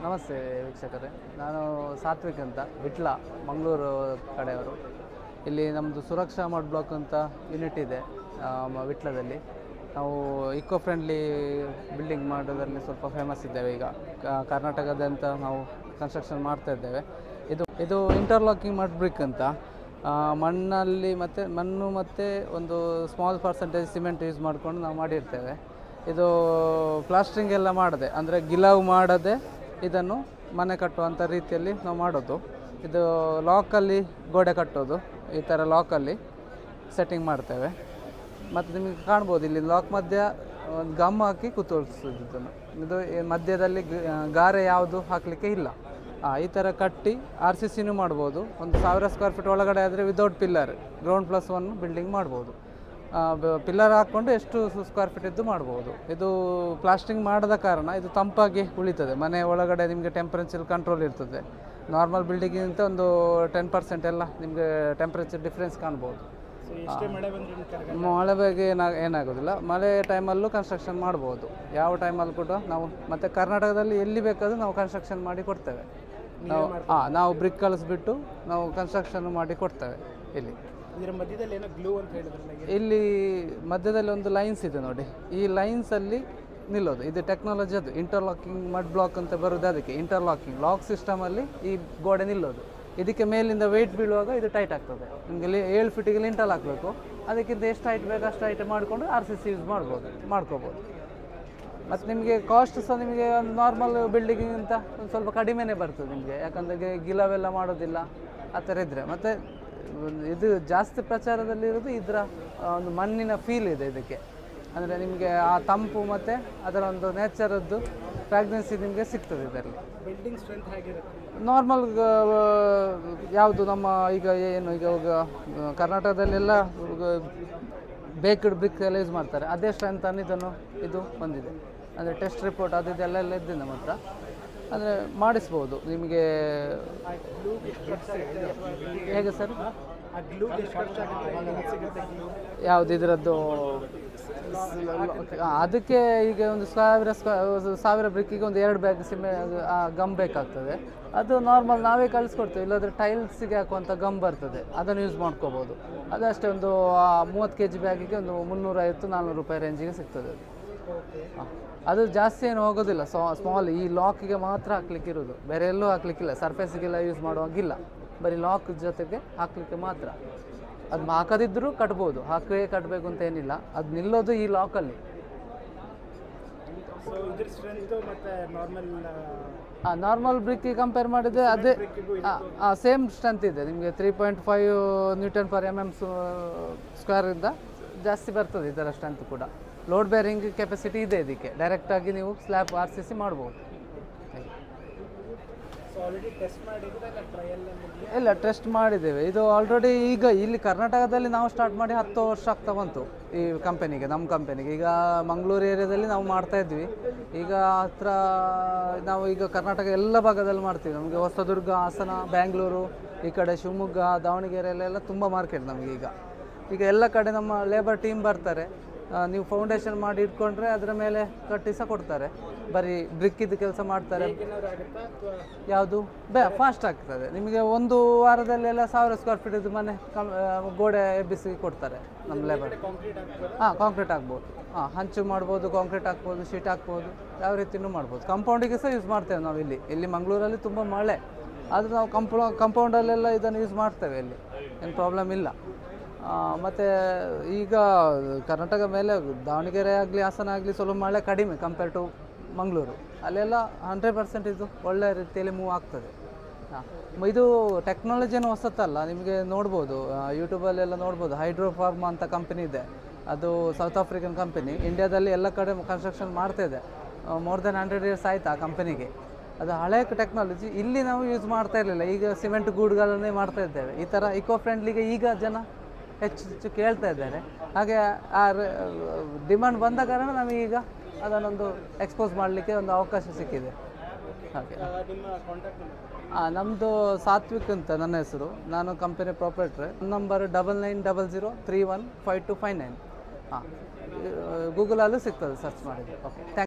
ನಮಸ್ತೆ ವೀಕ್ಷಕರೇ ನಾನು ಸಾತ್ವಿಕ್ ಅಂತ ವಿಟ್ಲ ಮಂಗಳೂರು ಕಡೆಯವರು ಇಲ್ಲಿ ನಮ್ಮದು ಸುರಕ್ಷಾ ಮಡ್ ಬ್ಲಾಕ್ ಅಂತ ಯೂನಿಟ್ ಇದೆ ಆ, ಮ- ವಿಟ್ಲದಲ್ಲಿ ನಾವು ಇಕೋ ಫ್ರೆಂಡ್ಲಿ ಬಿಲ್ಡಿಂಗ್ ಮಾಡೋದ್ರಲ್ಲಿ ಸ್ವಲ್ಪ ಫೇಮಸ್ ಇದ್ದೇವೆ ಈಗ ಕ- ಕರ್ನಾಟಕದಾದ್ಯಂತ ನಾವು ಕನ್ಸ್ಟ್ರಕ್ಷನ್ ಮಾಡ್ತಾ ಇದ್ದೇವೆ ಇದು ಇದು ಇಂಟರ್ಲಾಕಿಂಗ್ ಮಡ್ ಬ್ರಿಕ್ ಅಂತ ಆ, ಮಣ್ಣಲ್ಲಿ ಮತ್ತು ಮಣ್ಣು ಮತ್ತು ಒಂದು ಸ್ಮಾಲ್ ಪರ್ಸೆಂಟೇಜ್ ಸಿಮೆಂಟ್ ಯೂಸ್ ಮಾಡಿಕೊಂಡು ನಾವು ಮಾಡಿರ್ತೇವೆ ಇದು ಪ್ಲಾಸ್ಟ್ರಿಂಗ್ ಎಲ್ಲ ಮಾಡದೆ ಅಂದರೆ ಗಿಲಾವ್ ಮಾಡದೆ ಇದನ್ನು ಮನೆ ಕಟ್ಟುವಂಥ ರೀತಿಯಲ್ಲಿ ನಾವು ಮಾಡೋದು ಇದು ಲಾಕಲ್ಲಿ ಗೋಡೆ ಕಟ್ಟೋದು ಈ ಥರ ಲಾಕಲ್ಲಿ ಸೆಟ್ಟಿಂಗ್ ಮಾಡ್ತೇವೆ ಮತ್ತು ನಿಮಗೆ ಕಾಣ್ಬೋದು ಇಲ್ಲಿ ಲಾಕ್ ಮಧ್ಯ ಒಂದು ಗಮ್ ಹಾಕಿ ಕೂತ್ಕೊಳ್ಸೋದು ಇದನ್ನು ಇದು ಈ ಮಧ್ಯದಲ್ಲಿ ಗ- ಗಾರೆ ಯಾವುದು ಹಾಕಲಿಕ್ಕೆ ಇಲ್ಲ ಆ, ಈ ಥರ ಕಟ್ಟಿ ಆರ್ ಸಿ ಸಿನೂ ಮಾಡ್ಬೋದು ಒಂದು ಸಾವಿರ ಸ್ಕ್ವೇರ್ ಫೀಟ್ ಒಳಗಡೆ ಆದರೆ without pillar ground plus one building ಮಾಡ್ಬೋದು ಪಿಲ್ಲರ್ ಹಾಕ್ಕೊಂಡು ಎಷ್ಟು ಸ್ಕ್ವೇರ್ ಫೀಟ್ ಇದ್ದು ಮಾಡ್ಬೋದು ಇದು ಪ್ಲಾಸ್ಟಿಂಗ್ ಮಾಡದ ಕಾರಣ ಇದು ತಂಪಾಗಿ ಉಳಿತದೆ ಮನೆ ಒಳಗಡೆ ನಿಮಗೆ ಟೆಂಪರೇಚರ್ ಕಂಟ್ರೋಲ್ ಇರ್ತದೆ ನಾರ್ಮಲ್ ಬಿಲ್ಡಿಂಗಿಂತ ಒಂದು ಟೆನ್ ಪರ್ಸೆಂಟ್ ಎಲ್ಲ ನಿಮಗೆ ಟೆಂಪರೇಚರ್ ಡಿಫ್ರೆನ್ಸ್ ಕಾಣ್ಬೋದು ಸೊ ಎಷ್ಟೇ ಮಳೆ ಬಂದರೂ ಮಳೆ ಬಗ್ಗೆ ಏನ ಏನಾಗೋದಿಲ್ಲ ಮಳೆ ಟೈಮಲ್ಲೂ ಕನ್ಸ್ಟ್ರಕ್ಷನ್ ಮಾಡ್ಬೋದು ಯಾವ ಟೈಮಲ್ಲಿ ಕೂಡ ನಾವು ಮತ್ತು ಕರ್ನಾಟಕದಲ್ಲಿ ಎಲ್ಲಿ ಬೇಕಾದರೂ ನಾವು ಕನ್ಸ್ಟ್ರಕ್ಷನ್ ಮಾಡಿ ಕೊಡ್ತೇವೆ ನಾವು ಹಾಂ ನಾವು ಬ್ರಿಕ್ ಕಳಿಸ್ಬಿಟ್ಟು ನಾವು ಕನ್ಸ್ಟ್ರಕ್ಷನ್ ಮಾಡಿ ಕೊಡ್ತೇವೆ ಇಲ್ಲಿ ಇದರ ಮಧ್ಯದಲ್ಲಿ ಏನೋ ಗ್ಲೂ ಅಂತ ಹೇಳಿದ್ರಲ್ಲ ಈಗ ಇಲ್ಲಿ ಮಧ್ಯದಲ್ಲಿ ಒಂದು ಲೈನ್ಸ್ ಇದೆ ನೋಡಿ ಈ ಲೈನ್ಸಲ್ಲಿ ನಿಲ್ಲೋದು ಇದು ಟೆಕ್ನಾಲಜಿ ಅದು ಇಂಟರ್ಲಾಕಿಂಗ್ ಮಡ್ ಬ್ಲಾಕ್ ಅಂತ ಬರೋದು ಅದಕ್ಕೆ ಇಂಟರ್ಲಾಕಿಂಗ್ ಲಾಕ್ ಸಿಸ್ಟಮಲ್ಲಿ ಈ ಗೋಡೆ ನಿಲ್ಲೋದು ಇದಕ್ಕೆ ಮೇಲಿಂದ ವೆಯ್ಟ್ ಬೀಳುವಾಗ ಇದು ಟೈಟ್ ಆಗ್ತದೆ ನಿಮಗೆ ಇಲ್ಲಿ ಏಳು ಫೀಟಿಗೆ ಲಿಂಟಲ್ ಹಾಕಬೇಕು ಅದಕ್ಕಿಂತ ಎಷ್ಟು ಹೈಟ್ ಬೇಕು ಅಷ್ಟು ಹೈಟ್ ಮಾಡಿಕೊಂಡು ಆರ್ ಸಿ ಸಿ ಯೂಸ್ ಮಾಡ್ಬೋದು ಮಾಡ್ಕೋಬೋದು ಮತ್ತು ನಿಮಗೆ ಕಾಸ್ಟ್ ಸಹ ನಿಮಗೆ ಒಂದು ನಾರ್ಮಲ್ ಬಿಲ್ಡಿಂಗಿಗಿಂತ ಒಂದು ಸ್ವಲ್ಪ ಕಡಿಮೆನೇ ಬರ್ತದೆ ನಿಮಗೆ ಯಾಕಂದರೆ ಗಿಲವೆಲ್ಲ ಮಾಡೋದಿಲ್ಲ ಆ ಥರ ಇದ್ದರೆ ಮತ್ತು ಇದು ಜಾಸ್ತಿ ಪ್ರಚಾರದಲ್ಲಿರೋದು ಇದರ ಆ, ಒಂದು ಮಣ್ಣಿನ ಫೀಲ್ ಇದೆ ಇದಕ್ಕೆ ಅಂದರೆ ನಿಮಗೆ ಆ ತಂಪು ಮತ್ತು ಅದರ ಒಂದು ನೇಚರದ್ದು ಫ್ರಾಗ್ರೆನ್ಸಿ ನಿಮಗೆ ಸಿಗ್ತದೆ ಇದರಲ್ಲಿ ಬಿಲ್ಡಿಂಗ್ ಸ್ಟ್ರೆಂತ್ ಹೇಗಿರುತ್ತೆ ನಾರ್ಮಲ್ ಯಾವುದು ನಮ್ಮ ಈಗ ಏನು ಈಗ ಈಗ ಕರ್ನಾಟಕದಲ್ಲೆಲ್ಲ ಬೇಕ್ಡ್ ಬ್ರಿಕ್ ಎಲ್ಲ ಯೂಸ್ ಮಾಡ್ತಾರೆ ಅದೇ ಸ್ಟ್ರೆಂತ್ ಅನ್ನು ಇದನ್ನು ಇದು ಬಂದಿದೆ ಅಂದರೆ ಟೆಸ್ಟ್ ರಿಪೋರ್ಟ್ ಅದು ಇದೆಲ್ಲ ಎಲ್ಲ ಇದ್ದಿದೆ ನಮ್ಮ ಹತ್ರ ಅಂದರೆ ಮಾಡಿಸ್ಬೋದು ನಿಮಗೆ ಹೇಗೆ ಸರ್ ಆ ಗ್ಲೂಗೆ ಶಾರ್ಟ್ ಆಗುತ್ತೆ ಎಲ್ಲಿ ಸಿಗುತ್ತೆ ಗ್ಲೂ ಯಾವುದು ಇದರದ್ದು ಆ, ಅದಕ್ಕೆ ಈಗ ಒಂದು ಸಾವಿರ ಸ್ಕ್ವಾ- ಸಾವಿರ ಬ್ರಿಕ್ಕಿಗೆ ಒಂದು ಎರಡು ಬ್ಯಾಗ್ ಸಿಮೆ ಗಮ್ ಬೇಕಾಗ್ತದೆ ಅದು ನಾರ್ಮಲ್ ನಾವೇ ಕಳಿಸ್ಕೊಡ್ತೇವೆ ಇಲ್ಲಾಂದರೆ ಟೈಲ್ಸಿಗೆ ಹಾಕುವಂಥ ಗಮ್ ಬರ್ತದೆ ಅದನ್ನು ಯೂಸ್ ಮಾಡ್ಕೋಬೋದು ಅದಷ್ಟೇ ಒಂದು ಮೂವತ್ತು ಕೆ ಜಿ ಬ್ಯಾಗಿಗೆ ಒಂದು ಮುನ್ನೂರೈವತ್ತು ನಾನ್ನೂರು ರೂಪಾಯಿ ರೇಂಜಿಗೆ ಸಿಗ್ತದೆ ಅದು ಹಾ. ಅದು ಜಾಸ್ತಿ ಏನು ಹೋಗೋದಿಲ್ಲ ಸ್ಮಾಲ್ ಈ ಲಾಕಿಗೆ ಮಾತ್ರ ಹಾಕ್ಲಿಕ್ಕೆ ಇರೋದು ಬೇರೆ ಎಲ್ಲೂ ಹಾಕ್ಲಿಕ್ಕಿಲ್ಲ ಸರ್ಫೇಸಿಗೆಲ್ಲ ಯೂಸ್ ಮಾಡುವಾಗಿಲ್ಲ ಬರೀ ಲಾಕ್ ಜೊತೆಗೆ ಹಾಕ್ಲಿಕ್ಕೆ ಮಾತ್ರ ಅದು ಹಾಕದಿದ್ದರೂ ಕಟ್ಬೋದು ಹಾಕೇ ಕಟ್ಟಬೇಕು ಅಂತ ಏನಿಲ್ಲ ಅದು ನಿಲ್ಲೋದು ಈ ಲಾಕಲ್ಲಿ ಸೊ ಇದ್ರ ಸ್ಟ್ರೆಂತು ಮತ್ತು ನಾರ್ಮಲ್ ನಾರ್ಮಲ್ ಬ್ರಿಕ್ಕಿಗೆ ಕಂಪೇರ್ ಮಾಡಿದರೆ ಅದೇ ಸೇಮ್ ಸ್ಟ್ರೆಂತ್ ಇದೆ ನಿಮಗೆ three point five newton per M M ಸ್ಕ್ವೇರಿಂದ ಜಾಸ್ತಿ ಬರ್ತದೆ ಇದರ ಸ್ಟ್ರೆಂತ್ ಕೂಡ ಲೋಡ್ ಬೇರಿಂಗ್ ಕೆಪಾಸಿಟಿ ಇದೆ ಇದಕ್ಕೆ ಡೈರೆಕ್ಟಾಗಿ ನೀವು ಸ್ಲ್ಯಾಬ್ ಆರ್ ಸಿ ಸಿ ಮಾಡ್ಬೋದು ಹಾಗೆ. ಸೊ ಆಲ್ರೆಡಿ ಟೆಸ್ಟ್ ಮಾಡಿದ್ರೆ ಟ್ರಯಲ್ ಇಲ್ಲ ಟೆಸ್ಟ್ ಮಾಡಿದ್ದೇವೆ ಇದು ಆಲ್ರೆಡಿ ಈಗ ಇಲ್ಲಿ ಕರ್ನಾಟಕದಲ್ಲಿ ನಾವು ಸ್ಟಾರ್ಟ್ ಮಾಡಿ ಹತ್ತು ವರ್ಷ ಆಗ್ತಾ ಬಂತು ಈ ಕಂಪನಿಗೆ ನಮ್ಮ ಕಂಪನಿಗೆ ಈಗ ಮಂಗಳೂರು ಏರಿಯಾದಲ್ಲಿ ನಾವು ಮಾಡ್ತಾ ಇದ್ವಿ ಈಗ ಹತ್ರ ನಾವು ಈಗ ಕರ್ನಾಟಕ ಎಲ್ಲ ಭಾಗದಲ್ಲಿ ಮಾಡ್ತೀವಿ ನಮಗೆ ಹೊಸದುರ್ಗ ಹಾಸನ ಬ್ಯಾಂಗ್ಳೂರು ಈ ಕಡೆ ಶಿವಮೊಗ್ಗ ದಾವಣಗೆರೆಯಲ್ಲೆಲ್ಲ ತುಂಬ ಮಾರ್ಕೆಟ್ ನಮಗೆ ಈಗ ಈಗ ಎಲ್ಲ ಕಡೆ ನಮ್ಮ ಲೇಬರ್ ಟೀಮ್ ಬರ್ತಾರೆ ಆ, ನೀವು ಫೌಂಡೇಶನ್ ಮಾಡಿ ಇಟ್ಕೊಂಡ್ರೆ ಅದರ ಮೇಲೆ ಕಟ್ಟಿ ಸಹ ಕೊಡ್ತಾರೆ ಬರೀ ಬ್ರಿಕ್ಕಿದ್ದು ಕೆಲಸ ಮಾಡ್ತಾರೆ ಏನಾದ್ರು ಆಗುತ್ತಾ ಅಥವಾ ಯಾವುದು ಬೇ ಫಾಸ್ಟ್ ಆಗ್ತದೆ ನಿಮಗೆ ಒಂದು ವಾರದಲ್ಲೆಲ್ಲ ಸಾವಿರ ಸ್ಕ್ವೇರ್ ಫೀಟ್ ಇದು ಮನೆ ಕಂ- ಆ, ಗೋಡೆ ಎಬ್ಬಿಸಿ ಕೊಡ್ತಾರೆ ನಮ್ಮ ಲೇಬರ್ ಕಾಂಕ್ರೀಟ್ ಆಗ್ತದೆ ಹಾಂ ಕಾಂಕ್ರೀಟ್ ಆಗ್ಬೋದು ಹಾಂ ಹಂಚು ಮಾಡ್ಬೋದು ಕಾಂಕ್ರೀಟ್ ಹಾಕ್ಬೋದು ಶೀಟ್ ಹಾಕ್ಬೋದು ಯಾವ ರೀತಿಯೂ ಮಾಡ್ಬೋದು ಕಂಪೌಂಡಿಗೆ ಸಹ ಯೂಸ್ ಮಾಡ್ತೇವೆ ನಾವು ಇಲ್ಲಿ ಇಲ್ಲಿ ಮಂಗಳೂರಲ್ಲಿ ತುಂಬ ಮಳೆ ಆದರೂ ನಾವು ಕಂಪೌ ಕಂಪೌಂಡಲ್ಲೆಲ್ಲ ಇದನ್ನು ಯೂಸ್ ಮಾಡ್ತೇವೆ ಇಲ್ಲಿ ಏನು ಪ್ರಾಬ್ಲಮ್ ಇಲ್ಲ ಮತ್ತು ಈಗ ಕರ್ನಾಟಕ ಮೇಲೆ ದಾವಣಗೆರೆ ಆಗಲಿ ಹಾಸನ ಆಗಲಿ ಸ್ವಲ್ಪ ಮಳೆ ಕಡಿಮೆ ಕಂಪೇರ್ ಟು ಮಂಗಳೂರು ಅಲ್ಲೆಲ್ಲ ಹಂಡ್ರೆಡ್ ಪರ್ಸೆಂಟ್ ಇದು ಒಳ್ಳೆ ರೀತಿಯಲ್ಲಿ ಮೂವ್ ಆಗ್ತದೆ ಹಾಂ ಇದು ಟೆಕ್ನಾಲಜಿಯನ್ನು ಹೊಸತಲ್ಲ ನಿಮಗೆ ನೋಡ್ಬೋದು ಯೂಟ್ಯೂಬಲ್ಲೆಲ್ಲ ನೋಡ್ಬೋದು ಹೈಡ್ರೋಫಾರ್ಮ್ ಅಂತ ಕಂಪನಿ ಇದೆ ಅದು ಸೌತ್ ಆಫ್ರಿಕನ್ ಕಂಪನಿ ಇಂಡಿಯಾದಲ್ಲಿ ಎಲ್ಲ ಕಡೆ ಕನ್ಸ್ಟ್ರಕ್ಷನ್ ಮಾಡ್ತಾ ಇದೆ ಮೋರ್ ದೆನ್ ಹಂಡ್ರೆಡ್ ಇಯರ್ಸ್ ಆಯ್ತು ಆ ಕಂಪನಿಗೆ ಅದು ಹಳೆಯ ಟೆಕ್ನಾಲಜಿ ಇಲ್ಲಿ ನಾವು ಯೂಸ್ ಮಾಡ್ತಾ ಇರಲಿಲ್ಲ ಈಗ ಸಿಮೆಂಟ್ ಗೂಡುಗಳನ್ನೇ ಮಾಡ್ತಾ ಇದ್ದೇವೆ ಈ ಥರ ಇಕೋ ಫ್ರೆಂಡ್ಲಿಗೆ ಈಗ ಜನ ಹೆಚ್ಚು ಹೆಚ್ಚು ಕೇಳ್ತಾ ಇದ್ದಾರೆ ಹಾಗೆ ಆ ಡಿಮಾಂಡ್ ಬಂದ ಕಾರಣ ನಮಗೀಗ ಅದನ್ನೊಂದು ಎಕ್ಸ್ಪೋಸ್ ಮಾಡಲಿಕ್ಕೆ ಒಂದು ಅವಕಾಶ ಸಿಕ್ಕಿದೆ ಹಾಗೆ ನಿಮ್ಮ ಕಾಂಟ್ಯಾಕ್ಟ್ ನಂಬರ್ ಹಾಂ ನಮ್ಮದು ಸಾತ್ವಿಕ್ ಅಂತ ನನ್ನ ಹೆಸರು ನಾನು ಕಂಪನಿ ಪ್ರಾಪರೇಟ್ರೆ number double nine double zero three one five two five nine ಹಾಂ ಗೂಗಲಲ್ಲೂ ಸಿಗ್ತದೆ ಸರ್ಚ್ ಮಾಡಿದರೆ ಓಕೆ ಥ್ಯಾಂಕ್